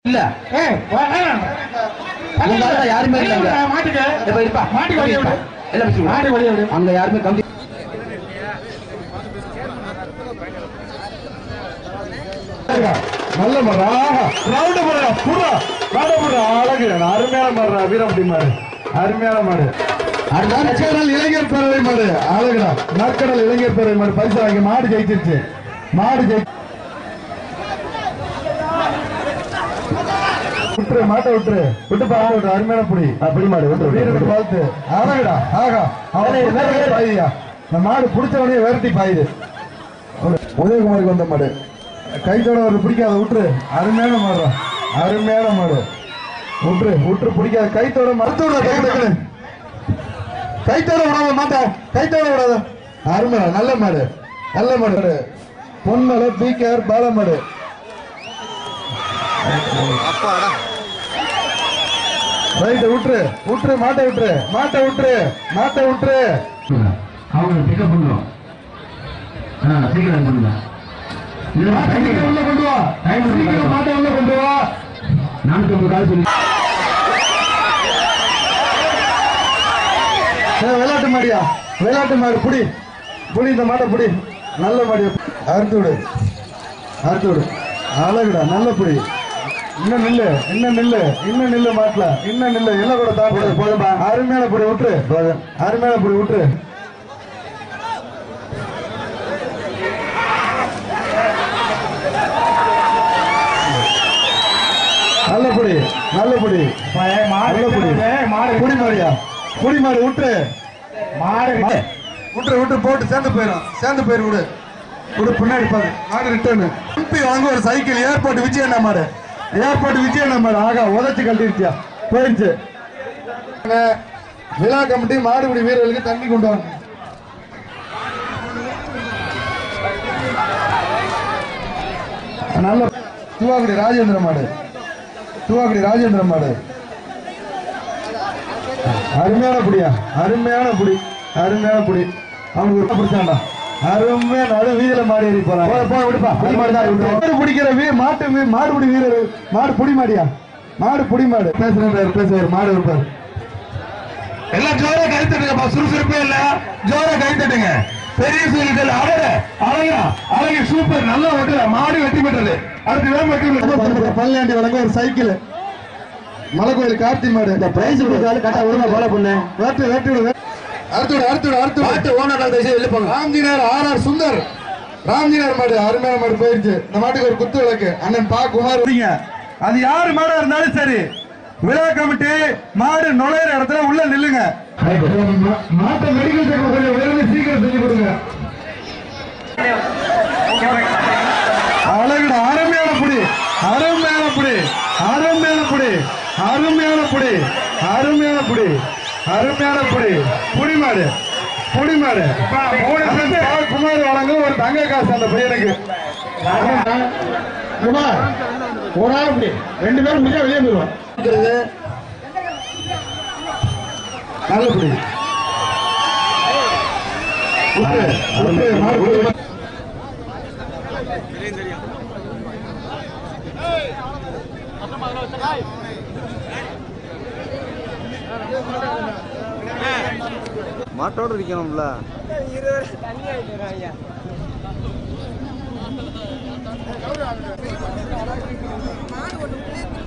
இல்ல ஏய், வா, ஆ. உங்க ஆளுங்க யாருமே இல்ல அங்க. மாட்டுக்கு இப்ப இருப்பா மாட்டுக்கு வழியை விடு எல்லாம் பேசி விடு. மாட்டுக்கு வழியை விடு அங்க யாருமே கம்பி நல்ல மரம் ஆஹா ரவுண்டு மரம் புறா ரவுண்டு மரம் அழகு அருமையான மரம் வீரம்பட்டி மாடு அருமையான மாடு நற்கடல் இளைஞர் பேரவை மாடு அழகுடா நற்கடல் இளைஞர் பேரவை மாடு பரிசு வாங்கி மாடு ஜெயிச்சிருச்சு மாடு ஜெயி விட்டுரு மாட்டை விட்டுரு விட்டு பாரு விட்டு அருமையான புடி அப்படி மாடு விட்டு வீரனுக்கு வாழ்த்து அழகுடா ஆகா அவனை பாயுதியா இந்த மாடு பிடிச்சவனே விரட்டி பாயுது உதயகுமாருக்கு வந்த மாடு கைத்தோட ஒரு பிடிக்காத விட்டுரு அருமையான மாடு அருமையான மாடு விட்டுரு விட்டுரு பிடிக்காத கைத்தோட மருத்துவ கைத்தோட கைத்தோட விடாத மாட்டா கைத்தோட விடாத அருமை நல்ல மாடு நல்ல மாடு பொன்னல பீக்கர் பால மாடு ரைட் விட்டுரு விட்டுரு மாட்டை விட்டுரு மாட்டை விட்டுரு மாட்டை விட்டுரு அவங்க பிக்கப் பண்ணுவோம் சீக்கிரம் பண்ணுங்க மாட்டை சீக்கிரம் உள்ள கொண்டு வா சீக்கிரம் மாட்டை உள்ள கொண்டு வா நானூத்தி ஐம்பது கால் சொல்லி ஏய், விளையாட்டு மாடியா விளையாட்டு மாடு புடி புடி இந்த மாட்டை புடி நல்ல மாடியா அறுத்து விடு அறுத்து விடு அழகுடா நல்ல புடி இன்னும் நில்லு இன்னும் நில்லு இன்னும் நில்லு மாட்டல இன்னும் நில்லு எல்லாம் கூட தாக்கு போதும்பா அருமையான புடி விட்டுரு அருமையான புடி விட்டுரு நல்ல புடி நல்ல புடி நல்ல புடி புடி மாடியா புடி மாடு விட்டுரு மாடு விட்டுரு விட்டு போட்டு சேர்ந்து போயிடும் சேர்ந்து போயிரு விடு விடு பின்னாடி பாரு மாடு ரிட்டர்னு எம்பி வாங்க ஒரு சைக்கிள் ஏர்போர்ட் விஜயண்ணா மாடு ஏர்போர்ட் விஜயண்ணா மாடு ஆகா உதச்சு கழட்டிருச்சியா போயிடுச்சு விழா கமிட்டி மாடுபிடி வீரர்களுக்கு தண்ணி கொண்டு வாங்க நல்ல துவாக்குடி ராஜேந்திர மாடு துவாக்குடி ராஜேந்திர மாடு அருமையான புடியா அருமையான புடி அருமையான புடி அவனுக்கு ஒரு பிடிச்சாண்டா அருமையா நடு வீதியில மாடி ஏறி போறான் போய் போய் விடுப்பா புடி மாடு தான் விட்டு மாடு பிடிக்கிற வீ மாட்டு வீ- மாடு பிடி வீரர் மாடு புடி மாடியா மாடு புடி மாடு பேசுறேன் பேசுறாரு மாடு இருப்பாரு எல்லாம் ஜோரா கை தட்டுங்கப்பா சுறுசுறுப்பே இல்ல ஜோரா கை தட்டுங்க பெரிய சூரியர்கள் அழக அழகா அழகு சூப்பர் நல்லா வெட்டுற மாடு வெட்டி பெற்றது அடுத்து வேணும் வெட்டி பல்லாண்டி வழங்க ஒரு சைக்கிள் மலைக்கோயில் கார்த்தி மாடு இந்த பிரைஸ் கொடுத்தாலும் கரெக்டா ஒழுங்கா ஃபாலோ பண்ணு வேட்டு வேட்டு விடு அடுத்து விடு அடுத்து விடு அடுத்து விடு பாட்டு ஓனர் தயவுசெய்து வெளில போங்க ராம்ஜினார் ஆர் ஆர் சுந்தர் ராம்ஜினார் மாடு அருமையான மாடு போயிருச்சு இந்த மாட்டுக்கு ஒரு குத்து விளக்கு அண்ணன் பா குமார் அது யாரு மாடா இருந்தாலும் சரி விழா கமிட்டி மாடு நுழையிற இடத்துல உள்ள நில்லுங்க மாட்டை மெடிக்கல் செக்அப் கொஞ்சம் விரைந்து சீக்கிரம் செஞ்சு கொடுங்க அழகுடா அருமையான புடி அருமையான புடி அருமையான புடி அருமையான புடி அருமையான புடி அருமையான புடி புடி மாடு புடி மாடு குமார் வழங்க ஒரு தங்க காசு அந்த பையனுக்கு குமார் ஒரு ஆள் இப்படி ரெண்டு பேரும் முடிஞ்சா வெளியே போயிடுவோம் நல்ல புடி விட்டு, விட்டு, மாடு விட்டு. மாட்டோட இருக்கணும்ல மாடு ஒன்று